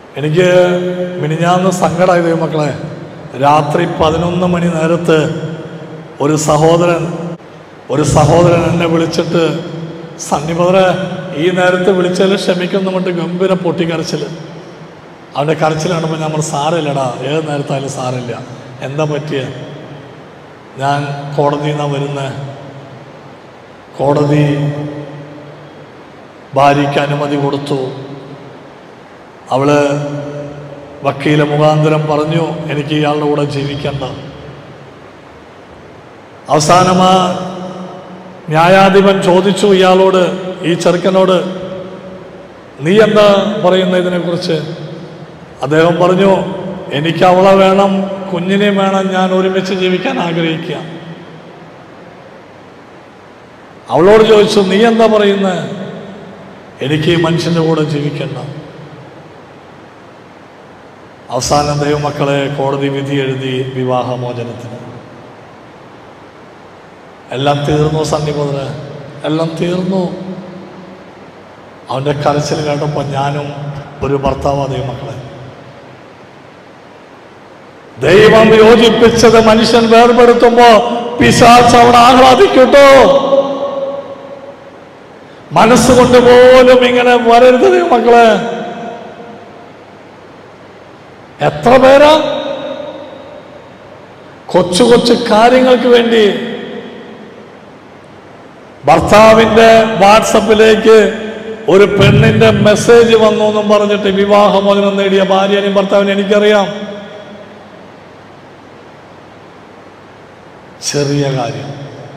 എനിക്ക് മിനിഞ്ഞാന്ന് സങ്കടമായി മക്കളെ രാത്രി പതിനൊന്ന് മണി നേരത്ത് ഒരു സഹോദരൻ ഒരു സഹോദരൻ എന്നെ വിളിച്ചിട്ട് സന്നിപതറെ ഈ നേരത്ത് വിളിച്ചാൽ ക്ഷമിക്കുന്നു കൊണ്ട് ഗംഭീര പൊട്ടിക്കരച്ചിൽ അവൻ്റെ കരച്ചിൽ കാണുമ്പോൾ ഞാൻ പറഞ്ഞു സാരമില്ലടാ ഏത് നേരത്തായാലും സാരമില്ല എന്താ പറ്റിയ ഞാൻ കോടതിയിൽ നിന്നാണ് വരുന്നത് കോടതി ഭാര്യയ്ക്ക് അനുമതി കൊടുത്തു അവള് വക്കീല മുഖാന്തരം പറഞ്ഞു എനിക്ക് ഇയാളുടെ കൂടെ ജീവിക്കണ്ട അവസാനം ആ ന്യായാധിപൻ ചോദിച്ചു ഇയാളോട് ഈ ചെറുക്കനോട് നീ എന്താ പറയുന്ന ഇതിനെക്കുറിച്ച് അദ്ദേഹം പറഞ്ഞു എനിക്ക് അവളെ വേണം കുഞ്ഞിനെ വേണം ഞാൻ ഒരുമിച്ച് ജീവിക്കാൻ ആഗ്രഹിക്കുക അവളോട് ചോദിച്ചു നീ എന്താ പറയുന്നത് എനിക്ക് ഈ മനുഷ്യൻ്റെ കൂടെ ജീവിക്കണ്ട അവസാനം ദൈവമക്കളെ കോടതി വിധി എഴുതി വിവാഹമോചനത്തിന് എല്ലാം തീർന്നു സന്നിപതന് എല്ലാം തീർന്നു അവൻ്റെ കരച്ചിൽ കേട്ടപ്പോൾ ഞാനും ഒരു ഭർത്താവാ ദൈവമക്കളെ ദൈവം യോജിപ്പിച്ചത് മനുഷ്യൻ വേർപെടുത്തുമ്പോ പിശാച്ച് അവിടെ ആഹ്ലാദിക്കട്ടോ മനസ്സുകൊണ്ട് പോലും ഇങ്ങനെ വരരുത് ദൈവമക്കളെ എത്ര പേരാ കൊച്ചു കൊച്ചു കാര്യങ്ങൾക്ക് വേണ്ടി ഭർത്താവിന്റെ വാട്സപ്പിലേക്ക് ഒരു പെണ്ണിന്റെ മെസ്സേജ് വന്നു എന്നും പറഞ്ഞിട്ട് വിവാഹമോചനം നേടിയ ഭാര്യനെയും ഭർത്താവിനെ എനിക്കറിയാം ചെറിയ കാര്യം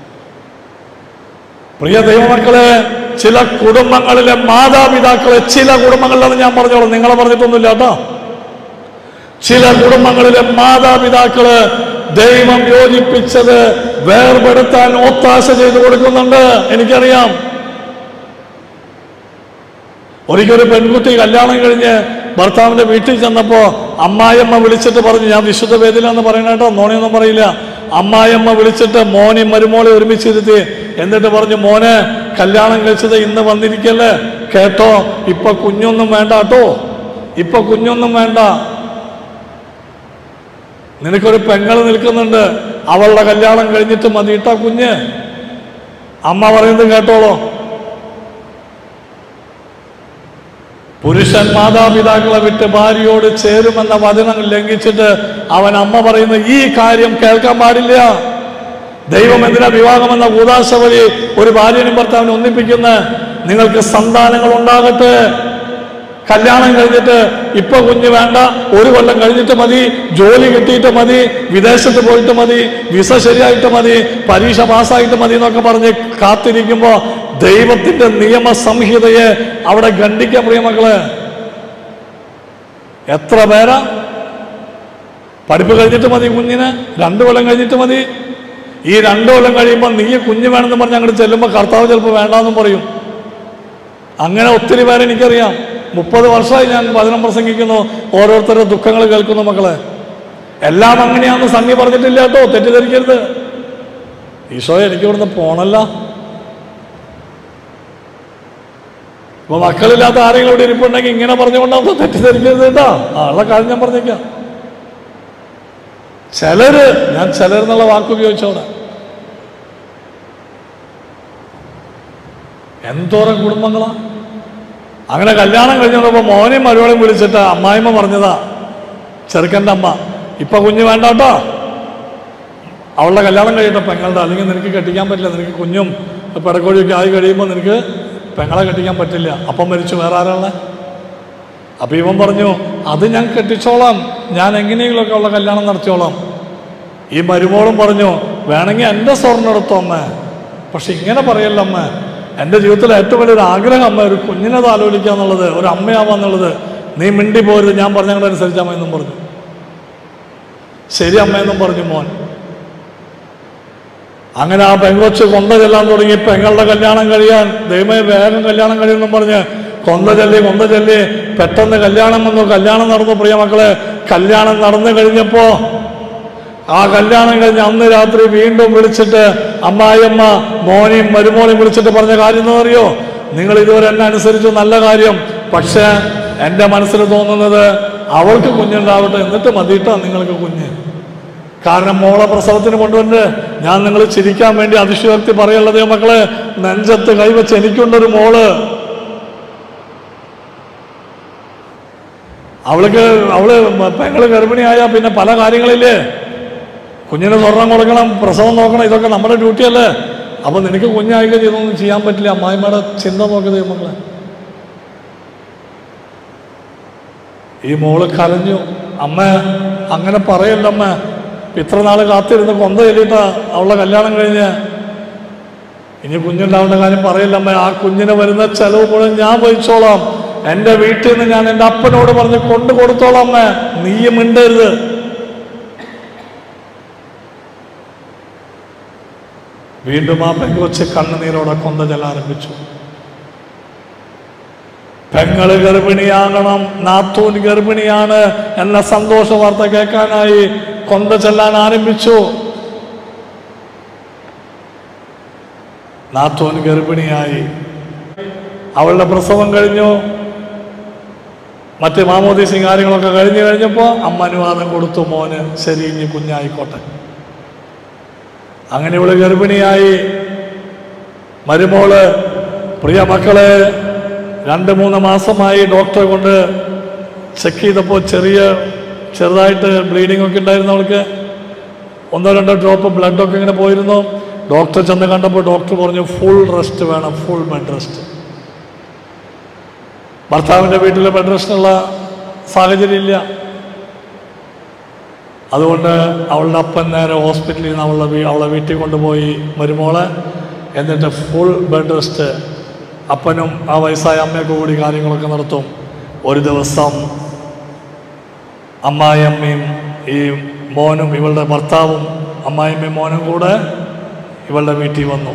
പ്രിയ ദൈവമക്കളെ ചില കുടുംബങ്ങളിലെ മാതാപിതാക്കളെ ചില കുടുംബങ്ങളിലെന്ന് ഞാൻ പറഞ്ഞോളാം നിങ്ങളെ പറഞ്ഞിട്ടൊന്നുമില്ല കേട്ടോ ചില കുടുംബങ്ങളിലെ മാതാപിതാക്കള് ദൈവം യോജിപ്പിച്ചത് വേർപെടുത്താൻ ഒത്താശ ചെയ്തു കൊടുക്കുന്നുണ്ട് എനിക്കറിയാം ഒരിക്കലൊരു പെൺകുട്ടി കല്യാണം കഴിഞ്ഞ് ഭർത്താവിന്റെ വീട്ടിൽ ചെന്നപ്പോ അമ്മായിയമ്മ വിളിച്ചിട്ട് പറഞ്ഞു ഞാൻ വിശുദ്ധ വേദിയിലാന്ന് പറയണ കേട്ടോ നോണിയൊന്നും പറയില്ല അമ്മായിയമ്മ വിളിച്ചിട്ട് മോനെ മരുമോളെ ഒരുമിച്ചിരുത്തി എന്നിട്ട് പറഞ്ഞു മോനെ കല്യാണം കഴിച്ചത് ഇന്ന് വന്നിരിക്കല്ലേ കേട്ടോ ഇപ്പൊ കുഞ്ഞൊന്നും വേണ്ട കേട്ടോ ഇപ്പൊ കുഞ്ഞൊന്നും വേണ്ട നിനക്കൊരു പെങ്ങൾ നിൽക്കുന്നുണ്ട് അവളുടെ കല്യാണം കഴിഞ്ഞിട്ട് മതിയിട്ടാ കുഞ്ഞ് അമ്മ പറയുന്നത് കേട്ടോളോ പുരുഷൻ മാതാപിതാക്കളെ വിട്ട് ഭാര്യയോട് ചേരുമെന്ന വചനം ലംഘിച്ചിട്ട് അവൻ അമ്മ പറയുന്ന ഈ കാര്യം കേൾക്കാൻ പാടില്ല ദൈവം എന്തിനാ വിവാഹമെന്ന കൂതാശ വഴി ഒരു ഭാര്യനും ഭർത്താവിനെ ഒന്നിപ്പിക്കുന്ന നിങ്ങൾക്ക് സന്താനങ്ങൾ ഉണ്ടാകട്ടെ കല്യാണം കഴിഞ്ഞിട്ട് ഇപ്പൊ കുഞ്ഞ് വേണ്ട ഒരു കൊല്ലം കഴിഞ്ഞിട്ട് മതി ജോലി കിട്ടിയിട്ട് മതി വിദേശത്ത് പോയിട്ട് മതി വിസ ശരിയായിട്ട് മതി പരീക്ഷ പാസ്സായിട്ട് മതി എന്നൊക്കെ പറഞ്ഞ് കാത്തിരിക്കുമ്പോ ദൈവത്തിന്റെ നിയമ സംഹിതയെ അവിടെ ഖണ്ഡിക്കാൻ പ്രിയമക്കള് എത്ര പേരാ പഠിപ്പ് കഴിഞ്ഞിട്ട് മതി കുഞ്ഞിന് രണ്ടു കൊല്ലം കഴിഞ്ഞിട്ട് മതി ഈ രണ്ടു കൊല്ലം കഴിയുമ്പോൾ നീ കുഞ്ഞ് വേണമെന്ന് പറഞ്ഞ് അങ്ങോട്ട് ചെല്ലുമ്പോൾ കർത്താവ് ചിലപ്പോൾ വേണ്ടാന്നും പറയും അങ്ങനെ ഒത്തിരി പേരെ എനിക്കറിയാം മുപ്പത് വർഷമായി ഞാൻ വചനം പ്രസംഗിക്കുന്നു ഓരോരുത്തരുടെ ദുഃഖങ്ങൾ കേൾക്കുന്നു മക്കളെ എല്ലാം അങ്ങനെയാണെന്ന് സണ്ണി പറഞ്ഞിട്ടില്ല കേട്ടോ തെറ്റിദ്ധരിക്കരുത് ഈശോയെ എനിക്ക് ഇവിടുന്ന് പോണല്ല ഇപ്പൊ മക്കളില്ലാത്ത ആരെങ്കിലും ഇവിടെ ഇരിപ്പുണ്ടെങ്കിൽ ഇങ്ങനെ പറഞ്ഞുകൊണ്ടാവും തെറ്റിദ്ധരിക്കരുത് കേട്ടോ ആളുടെ കാര്യം ഞാൻ പറഞ്ഞേക്കാം ചിലര് ഞാൻ ചിലരെന്നുള്ള വാക്ക് ഉപയോഗിച്ചവിടെ എന്തോരം കുടുംബങ്ങളാ അങ്ങനെ കല്യാണം കഴിഞ്ഞപ്പോൾ മോനെയും മരുവളെയും വിളിച്ചിട്ട് അമ്മായിമ്മ പറഞ്ഞതാ ചെറുക്കൻ്റെ അമ്മ ഇപ്പൊ കുഞ്ഞ് വേണ്ട കേട്ടോ അവളുടെ കല്യാണം കഴിയട്ടെ പെങ്ങളുടെ അല്ലെങ്കിൽ നിനക്ക് കെട്ടിക്കാൻ പറ്റില്ല നിനക്ക് കുഞ്ഞും പെടക്കോഴിയൊക്കെ ആയി കഴിയുമ്പോൾ നിനക്ക് പെങ്ങളെ കെട്ടിക്കാൻ പറ്റില്ല അപ്പം മരിച്ചു വേറെ ആരാളെ അപ്പൊ ഇവൻ പറഞ്ഞു അത് ഞാൻ കെട്ടിച്ചോളാം ഞാൻ എങ്ങനെയെങ്കിലുമൊക്കെ ഉള്ള കല്യാണം നടത്തിയോളാം ഈ മരുമോളും പറഞ്ഞു വേണമെങ്കിൽ എൻ്റെ സ്വർണ്ണം എടുത്തോ അമ്മ പക്ഷെ ഇങ്ങനെ പറയല്ല അമ്മ എൻ്റെ ജീവിതത്തിൽ ഏറ്റവും വലിയൊരു ആഗ്രഹം അമ്മ ഒരു കുഞ്ഞിനെ താലോലിക്കുക എന്നുള്ളത് ഒരു അമ്മയാവാന്നുള്ളത് നീ മിണ്ടി പോരുത് ഞാൻ പറഞ്ഞ അനുസരിച്ച് അമ്മ എന്നും പറഞ്ഞു ശരി അമ്മയെന്നും പറഞ്ഞു മോൻ അങ്ങനെ ആ പെങ്കൊച്ച് കൊന്ത ചെല്ലാൻ തുടങ്ങി പെങ്ങളുടെ കല്യാണം കഴിയാൻ ദൈവമേ വേഗം കല്യാണം കഴിയുമെന്നും പറഞ്ഞ് കൊന്ത ചൊല്ലി കൊന്ത ചൊല്ലി പെട്ടെന്ന് കല്യാണം വന്നു കല്യാണം നടന്നു പ്രിയ മക്കളെ കല്യാണം നടന്നു കഴിഞ്ഞപ്പോ ആ കല്യാണം കഴിഞ്ഞ് അന്ന് രാത്രി വീണ്ടും വിളിച്ചിട്ട് അമ്മായിയമ്മ മോനെയും മരുമോനെയും വിളിച്ചിട്ട് പറഞ്ഞ കാര്യം എന്ന് അറിയോ നിങ്ങൾ ഇതുവരെ എന്നെ അനുസരിച്ചു നല്ല കാര്യം പക്ഷേ എൻ്റെ മനസ്സിൽ തോന്നുന്നത് അവൾക്ക് കുഞ്ഞുണ്ടാവട്ടെ എന്നിട്ട് മതിയിട്ടാ നിങ്ങൾക്ക് കുഞ്ഞ് കാരണം മോളെ പ്രസവത്തിന് കൊണ്ടുവന്ന് ഞാൻ നിങ്ങൾ ചിരിക്കാൻ വേണ്ടി അതിശയോക്തി പറയുള്ളത് മക്കളെ നെഞ്ചത്ത് കൈവച്ച് എനിക്കുണ്ടൊരു മോള് അവൾക്ക് അവള് പെങ്ങള് ഗർഭിണിയായ പിന്നെ പല കാര്യങ്ങളില്ലേ കുഞ്ഞിന് സ്വർണം കൊടുക്കണം പ്രസവം നോക്കണം ഇതൊക്കെ നമ്മുടെ ഡ്യൂട്ടിയല്ലേ അപ്പൊ നിനക്ക് കുഞ്ഞായിക്ക ചെയ്തൊന്നും ചെയ്യാൻ പറ്റില്ല അമ്മായിമ്മയുടെ ചിന്ത നോക്കുന്നത് മക്കളെ ഈ മോള് കരഞ്ഞു അമ്മ അങ്ങനെ പറയല്ല അമ്മ ഇത്ര നാള് കാത്തിരുന്ന് കൊന്ത ചൊല്ലിയിട്ടാ അവളുടെ കല്യാണം കഴിഞ്ഞ് ഇനി കുഞ്ഞുണ്ടാവേണ്ട കാര്യം പറയില്ല അമ്മ ആ കുഞ്ഞിന് വരുന്ന ചെലവ് മുഴുവൻ ഞാൻ വഹിച്ചോളാം എൻ്റെ വീട്ടിൽ നിന്ന് ഞാൻ എൻ്റെ അപ്പനോട് പറഞ്ഞ് കൊണ്ടു കൊടുത്തോളാം അമ്മ നീയും മിണ്ടരുത് വീണ്ടും ആ പെങ്കൊച്ച് കണ്ണുനീരോടെ കൊന്ത ചെല്ലാരംഭിച്ചു പെങ്ങള് ഗർഭിണിയാകണം നാത്തൂൻ ഗർഭിണിയാണ് എന്ന സന്തോഷ വാർത്ത കേൾക്കാനായി കൊന്ത ചെല്ലാൻ ആരംഭിച്ചു നാത്തൂൻ ഗർഭിണിയായി അവളുടെ പ്രസവം കഴിഞ്ഞു മറ്റ് മാമോദീസും കാര്യങ്ങളൊക്കെ കഴിഞ്ഞു കഴിഞ്ഞപ്പോൾ അമ്മ അനുവാദം കൊടുത്തു മോന് ശരി ഇനി കുഞ്ഞായിക്കോട്ടെ അങ്ങനെ ഇവള് ഗർഭിണിയായി മരുമോള് പ്രിയ മക്കളെ രണ്ട് മൂന്ന് മാസമായി ഡോക്ടറെ കൊണ്ട് ചെക്ക് ചെയ്തപ്പോൾ ചെറിയ ചെറുതായിട്ട് ബ്ലീഡിംഗ് ഒക്കെ ഉണ്ടായിരുന്നു അവൾക്ക് ഒന്നോ രണ്ടോ ഡ്രോപ്പ് ബ്ലഡൊക്കെ ഇങ്ങനെ പോയിരുന്നു ഡോക്ടർ ചെന്ന് കണ്ടപ്പോൾ ഡോക്ടർ പറഞ്ഞു ഫുൾ റെസ്റ്റ് വേണം ഫുൾ ബെഡ് റെസ്റ്റ് ഭർത്താവിൻ്റെ വീട്ടിൽ ബെഡ് റെസ്റ്റിനുള്ള സാഹചര്യം ഇല്ല അതുകൊണ്ട് അവളുടെ അപ്പൻ നേരെ ഹോസ്പിറ്റലിൽ നിന്ന് അവളുടെ വീ- അവളെ വീട്ടിൽ കൊണ്ടുപോയി മരുമോളെ എന്നിട്ട് ഫുൾ ബെഡ് റെസ്റ്റ് അപ്പനും ആ വയസ്സായ അമ്മയൊക്കെ കൂടി കാര്യങ്ങളൊക്കെ നടത്തും ഒരു ദിവസം അമ്മായിയമ്മയും ഈ മോനും ഇവളുടെ ഭർത്താവും അമ്മായിയമ്മയും മോനും കൂടെ ഇവളുടെ വീട്ടിൽ വന്നു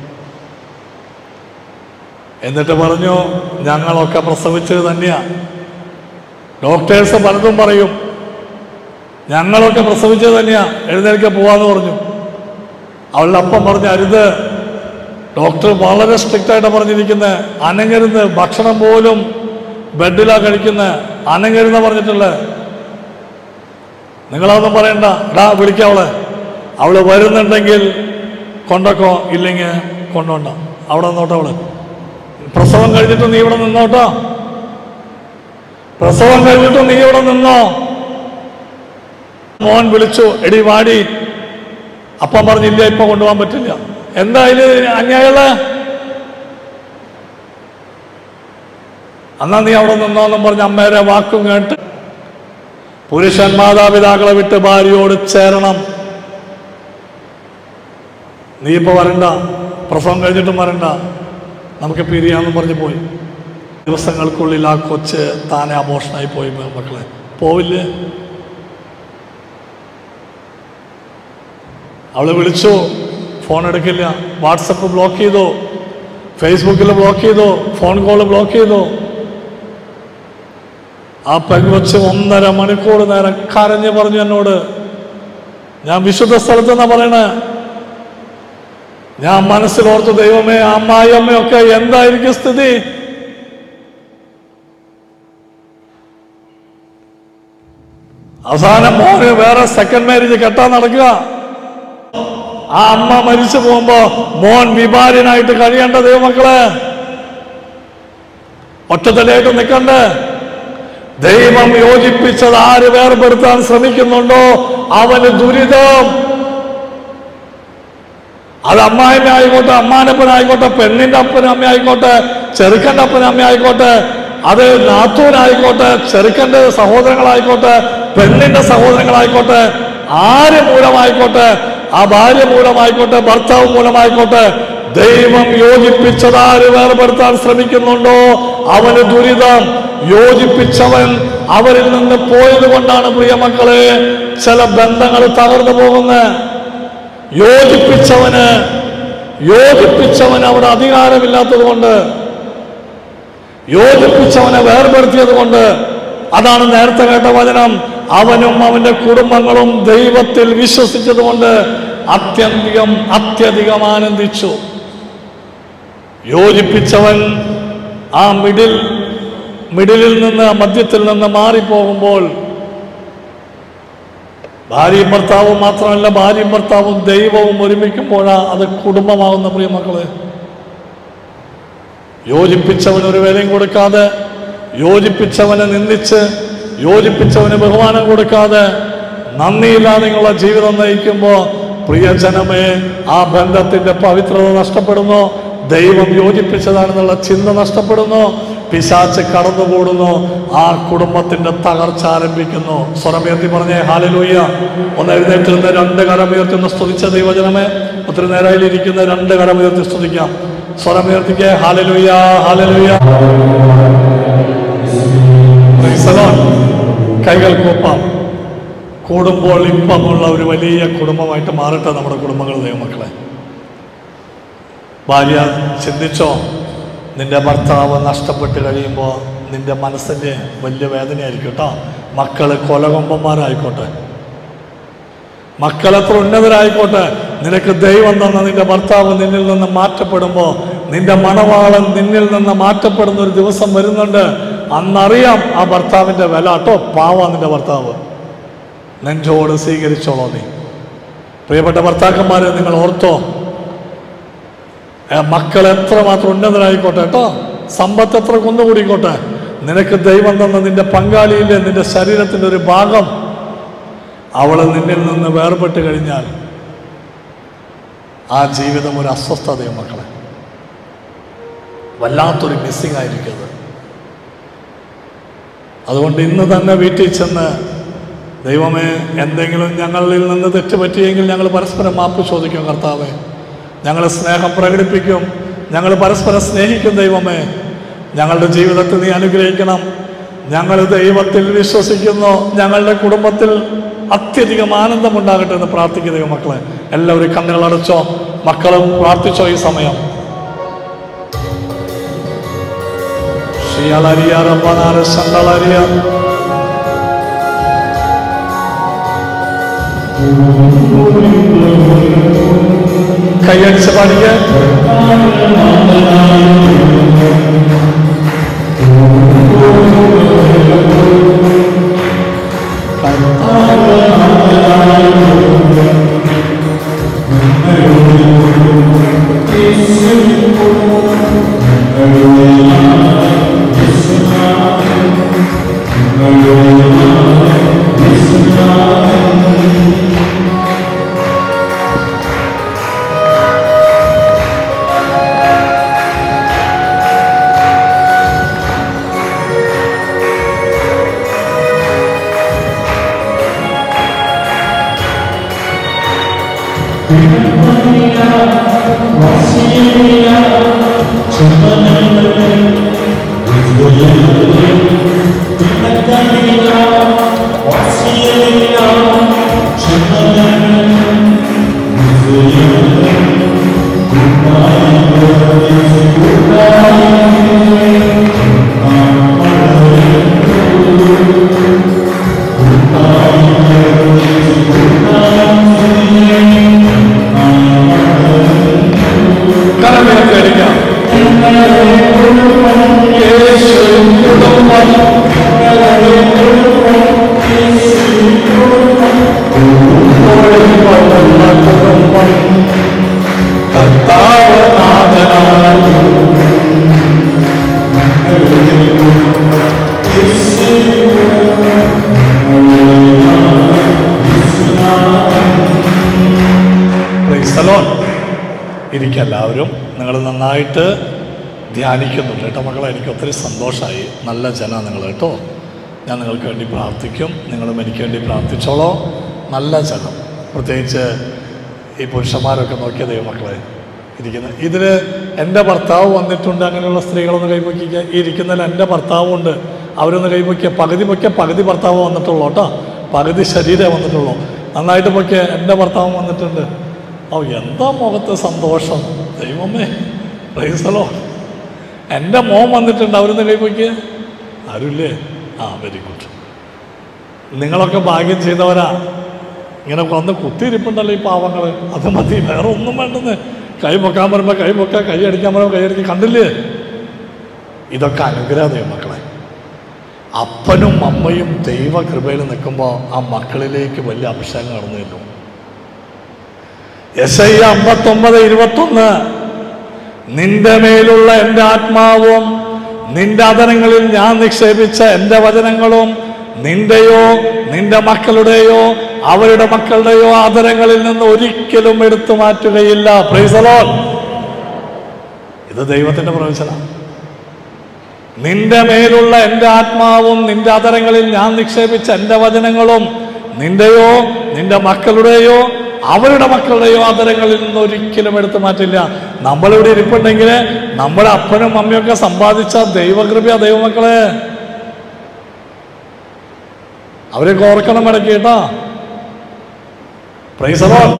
എന്നിട്ട് പറഞ്ഞു ഞങ്ങളൊക്കെ പ്രസവിച്ചത് തന്നെയാ ഡോക്ടേഴ്സ് പലതും പറയും ഞങ്ങളൊക്കെ പ്രസവിച്ചത് തന്നെയാ എഴുന്നേൽക്കെ പോവാന്ന് പറഞ്ഞു അവളുടെ അപ്പം പറഞ്ഞു അരുത് ഡോക്ടർ വളരെ സ്ട്രിക്റ്റ് ആയിട്ട് പറഞ്ഞിരിക്കുന്നത് അനങ്ങരുന്ന് ഭക്ഷണം പോലും ബെഡിലാ കഴിക്കുന്നത് അനങ്ങരുന്ന പറഞ്ഞിട്ടുള്ളത് നിങ്ങളതൊന്നും പറയണ്ട എടാ വിളിക്കവളെ അവള് വരുന്നുണ്ടെങ്കിൽ കൊണ്ടക്കോ ഇല്ലെങ്കിൽ കൊണ്ടോണ്ട അവിടെ നിന്നോട്ടോ അവള് പ്രസവം കഴിഞ്ഞിട്ട് നീ ഇവിടെ നിന്നോട്ടോ പ്രസവം കഴിഞ്ഞിട്ട് നീ ഇവിടെ നിന്നോ മോൻ വിളിച്ചു എടി വാടി അപ്പം പറഞ്ഞില്ല ഇപ്പൊ കൊണ്ടുപോകാൻ പറ്റില്ല എന്തായാലും അന്യായമുള്ള എന്നാ നീ അവിടെ നിന്നോന്നും പറഞ്ഞ് അമ്മേരെ വാക്കും കേട്ട് പുരുഷൻ മാതാപിതാക്കളെ വിട്ട് ഭാര്യയോട് ചേരണം നീ ഇപ്പൊ വരണ്ട പ്രസവം കഴിഞ്ഞിട്ടും വരണ്ട നമുക്ക് പിരിയാന്നും പറഞ്ഞ് പോയി ദിവസങ്ങൾക്കുള്ളിൽ ആ കൊച്ച് താനെ അമോഷനായി പോയി മക്കളെ പോവില്ലേ അവള് വിളിച്ചു ഫോൺ എടുക്കില്ല വാട്സപ്പ് ബ്ലോക്ക് ചെയ്തു ഫേസ്ബുക്കിൽ ബ്ലോക്ക് ചെയ്തു ഫോൺ കോൾ ബ്ലോക്ക് ചെയ്തു ആ പെങ്കൊച്ച് ഒന്നര മണിക്കൂർ നേരം കരഞ്ഞു പറഞ്ഞു എന്നോട് ഞാൻ വിശുദ്ധ സ്ഥലത്ത് നിന്നാ പറയണേ ഞാൻ മനസ്സിലോർത്തു ദൈവമേ അമ്മായി അമ്മയൊക്കെ എന്തായിരിക്കും സ്ഥിതി അവസാനം മോന് വേറെ സെക്കൻഡ് മാരേജ് കെട്ടാൻ നടക്കുക ആ അമ്മ മരിച്ചു പോകുമ്പോ മോൻ വിഭാര്യനായിട്ട് കഴിയേണ്ട ദൈവമക്കളെ ഒറ്റത്തലയായിട്ട് നിൽക്കണ്ടേ ദൈവം യോജിപ്പിച്ചത് ആര് വേർപെടുത്താൻ ശ്രമിക്കുന്നുണ്ടോ അവന് ദുരിതം അത് അമ്മായിമ്മ ആയിക്കോട്ടെ അമ്മാനപ്പനായിക്കോട്ടെ പെണ്ണിന്റെ അപ്പനും അമ്മ ആയിക്കോട്ടെ ചെറുക്കൻ്റെ അപ്പനും അമ്മ ആയിക്കോട്ടെ അത് നാത്തൂനായിക്കോട്ടെ ചെറുക്കൻ്റെ സഹോദരങ്ങളായിക്കോട്ടെ പെണ്ണിന്റെ സഹോദരങ്ങളായിക്കോട്ടെ ആര് മൂലമായിക്കോട്ടെ ആ ഭാര്യ മൂലമായിക്കോട്ടെ ഭർത്താവ് മൂലമായിക്കോട്ടെ ദൈവം യോജിപ്പിച്ചതാര് വേർപെടുത്താൻ ശ്രമിക്കുന്നുണ്ടോ അവന് ദുരിതം യോജിപ്പിച്ചവൻ അവരിൽ നിന്ന് പോയത് കൊണ്ടാണ് പ്രിയമക്കളെ ചില ബന്ധങ്ങൾ തകർന്നു പോകുന്നത് യോജിപ്പിച്ചവന് യോജിപ്പിച്ചവന് അവിടെ അധികാരമില്ലാത്തത് കൊണ്ട് യോജിപ്പിച്ചവനെ വേർപെടുത്തിയത് കൊണ്ട് അതാണ് നേരത്തെ കേട്ട വചനം അവനും അവന്റെ കുടുംബങ്ങളും ദൈവത്തിൽ വിശ്വസിച്ചതുകൊണ്ട് അത്യന്തികം അത്യധികം ആനന്ദിച്ചു യോജിപ്പിച്ചവൻ ആ മിഡിൽ മിഡിലിൽ നിന്ന് മധ്യത്തിൽ നിന്ന് മാറിപ്പോകുമ്പോൾ ഭാര്യയും ഭർത്താവും മാത്രമല്ല ഭാര്യയും ഭർത്താവും ദൈവവും ഒരുമിക്കുമ്പോഴാണ് അത് കുടുംബമാകുന്ന പ്രിയമക്കളെ യോജിപ്പിച്ചവന് ഒരു വിലയും കൊടുക്കാതെ യോജിപ്പിച്ചവനെ നിന്ദിച്ച് യോജിപ്പിച്ചവന് ബഹുമാനം കൊടുക്കാതെ നന്ദിയില്ലാതെ നിങ്ങളുടെ ജീവിതം നയിക്കുമ്പോൾ പ്രിയജനമേ ആ ബന്ധത്തിന്റെ പവിത്രത നഷ്ടപ്പെടുന്നു ദൈവം യോജിപ്പിച്ചതാണെന്നുള്ള ചിന്ത നഷ്ടപ്പെടുന്നു പിശാച്ച് കടന്നുകൂടുന്നു ആ കുടുംബത്തിന്റെ തകർച്ച ആരംഭിക്കുന്നു സ്വരമുയർത്തി പറഞ്ഞേ ഹാലലൂയ്യ ഒന്ന് എഴുന്നേറ്റ് നിന്ന് രണ്ട് കരമുയർത്തി ഒന്ന് സ്തുതിച്ച ദൈവജനമേ ഒത്തിരി നേരയിലിരിക്കുന്ന രണ്ട് കരമുയർത്തി സ്തുതിക്കാം സ്വരമുയർത്തിക്കേ hallelujah hallelujah Praise the Lord. കൈകൾ കൂപ്പാം കൂടുമ്പോൾ ഇമ്പമുള്ള ഒരു വലിയ കുടുംബമായിട്ട് മാറട്ടെ നമ്മുടെ കുടുംബങ്ങൾ ദൈവമക്കളെ ഭാര്യ ചിന്തിച്ചോ നിന്റെ ഭർത്താവ് നഷ്ടപ്പെട്ട് കഴിയുമ്പോൾ നിന്റെ മനസ്സിൻ്റെ വലിയ വേദനയായിരിക്കും കേട്ടോ മക്കള് കൊലകൊമ്പന്മാരായിക്കോട്ടെ മക്കളെത്ര ഉന്നതരായിക്കോട്ടെ നിനക്ക് ദൈവം തന്ന നിന്റെ ഭർത്താവ് നിന്നിൽ നിന്ന് മാറ്റപ്പെടുമ്പോൾ നിന്റെ മണവാളൻ നിന്നിൽ നിന്ന് മാറ്റപ്പെടുന്ന ഒരു ദിവസം വരുന്നുണ്ട് അന്നറിയാം ആ ഭർത്താവിന്റെ വില കേട്ടോ പാവ നിന്റെ ഭർത്താവ് നെഞ്ചോട് സ്വീകരിച്ചോളോ നീ പ്രിയപ്പെട്ട ഭർത്താക്കന്മാരെ നിങ്ങൾ ഓർത്തോ ഏ, മക്കൾ എത്രമാത്രം ഉന്നതരായിക്കോട്ടെ കേട്ടോ സമ്പത്ത് എത്ര കുന്നുകൂടിക്കോട്ടെ നിനക്ക് ദൈവം തന്ന നിന്റെ പങ്കാളിയിലെ നിന്റെ ശരീരത്തിന്റെ ഒരു ഭാഗം അവൾ നിന്നിൽ നിന്ന് വേർപെട്ട് കഴിഞ്ഞാൽ ആ ജീവിതം ഒരു അസ്വസ്ഥതയും മക്കളെ വല്ലാത്തൊരു മിസ്സിംഗ് ആയിരിക്കും അത് അതുകൊണ്ട് ഇന്ന് തന്നെ വീട്ടിൽ ചെന്ന് ദൈവമേ എന്തെങ്കിലും ഞങ്ങളിൽ നിന്ന് തെറ്റുപറ്റിയെങ്കിൽ ഞങ്ങൾ പരസ്പരം മാപ്പ് ചോദിക്കും കർത്താവേ ഞങ്ങൾ സ്നേഹം പ്രകടിപ്പിക്കും ഞങ്ങൾ പരസ്പരം സ്നേഹിക്കും ദൈവമേ ഞങ്ങളുടെ ജീവിതത്തിൽ നീ അനുഗ്രഹിക്കണം ഞങ്ങൾ ദൈവത്തിൽ വിശ്വസിക്കുന്നു ഞങ്ങളുടെ കുടുംബത്തിൽ അത്യധികം ആനന്ദമുണ്ടാകട്ടെ എന്ന് പ്രാർത്ഥിക്കുക ദൈവം മക്കളെ എല്ലാവരും കണ്ണുകൾ അടച്ചോ മക്കളും പ്രാർത്ഥിച്ചോ ഈ സമയം ഷിയാലരിയ റബ്ബനാര സണ്ടലരിയ കൈയടിച്ച് പാടിക്ക കരമിലൊക്കെ അടിക്കാം യേശു കുടുംബം കുടുംബം കർത്താവ് നാഥനായി Praise the Lord. ഇരിക്കുക എല്ലാവരും നിങ്ങൾ നന്നായിട്ട് ധ്യാനിക്കുന്നുണ്ട് കേട്ടോ മക്കളെ എനിക്ക് ഒത്തിരി സന്തോഷമായി നല്ല ജന നിങ്ങൾ കേട്ടോ ഞാൻ നിങ്ങൾക്ക് വേണ്ടി പ്രാർത്ഥിക്കും നിങ്ങളും എനിക്ക് വേണ്ടി പ്രാർത്ഥിച്ചോളോ നല്ല ജനം പ്രത്യേകിച്ച് ഈ പുരുഷന്മാരൊക്കെ നോക്കിയ ദൈവമക്കളെ ഇരിക്കുന്നത് ഇതിൽ എൻ്റെ ഭർത്താവ് വന്നിട്ടുണ്ട് അങ്ങനെയുള്ള സ്ത്രീകളൊന്ന് കൈപ്പൊക്കിക്കുക ഈ ഇരിക്കുന്നതിൽ എൻ്റെ ഭർത്താവുണ്ട് അവരൊന്ന് കൈപ്പൊക്കിയ പകുതി പൊക്കിയ പകുതി ഭർത്താവ് വന്നിട്ടുള്ളൂ കേട്ടോ പകുതി ശരീരമേ വന്നിട്ടുള്ളൂ നന്നായിട്ട് പൊക്കിയ എൻ്റെ ഭർത്താവ് വന്നിട്ടുണ്ട് ഓ എന്താ മുഖത്ത് സന്തോഷം ദൈവമേ പ്രൈസലോ എൻ്റെ മോൻ വന്നിട്ടുണ്ട് അവരൊന്ന് കൈപ്പൊക്കിയ ആരുമില്ലേ ആ വെരി ഗുഡ് നിങ്ങളൊക്കെ ഭാഗ്യം ചെയ്തവരാ ഇങ്ങനെ വന്ന് കുത്തിയിരിപ്പുണ്ടല്ലോ ഈ പാവങ്ങൾ അത് മതി വേറെ ഒന്നും വേണ്ടെന്ന് കൈ പൊക്കാൻ പറയുമ്പോൾ കൈ പൊക്കുക കൈ അടിക്കാൻ പറയുമ്പോൾ കൈ അടിക്കുക കണ്ടില്ലേ ഇതൊക്കെ അനുഗ്രഹം ദൈവം മക്കളെ അപ്പനും അമ്മയും ദൈവകൃപയിൽ നിൽക്കുമ്പോൾ ആ മക്കളിലേക്ക് വലിയ അഭിഷേകം കടന്നു ചെല്ലും എസ് ഐ അമ്പത്തൊമ്പത് ഇരുപത്തൊന്ന് നിന്റെ മേലുള്ള എൻ്റെ ആത്മാവും നിന്റെ അതരങ്ങളിൽ ഞാൻ നിക്ഷേപിച്ച എൻ്റെ വചനങ്ങളും നിന്റെയോ നിന്റെ മക്കളുടെയോ അവരുടെ മക്കളുടെയോ ആദരങ്ങളിൽ നിന്ന് ഒരിക്കലും എടുത്തു മാറ്റുകയില്ല പ്രൈസലോ ഇത് ദൈവത്തിന്റെ പ്രവചനം നിന്റെ മേലുള്ള എൻ്റെ ആത്മാവും നിന്റെ അതരങ്ങളിൽ ഞാൻ നിക്ഷേപിച്ച എൻ്റെ വചനങ്ങളും നിന്റെയോ നിന്റെ മക്കളുടെയോ അവരുടെ മക്കളുടെയോ ആദരങ്ങളിൽ നിന്ന് ഒരിക്കലും എടുത്തു മാറ്റില്ല നമ്മളിവിടെ ഇരിപ്പുണ്ടെങ്കിൽ നമ്മുടെ അപ്പനും അമ്മയൊക്കെ സമ്പാദിച്ച ദൈവകൃപ ദൈവമക്കളെ അവരെയൊക്കെ ഓർക്കണം ഇടയ്ക്ക് കേട്ടോ പ്രൈസലോ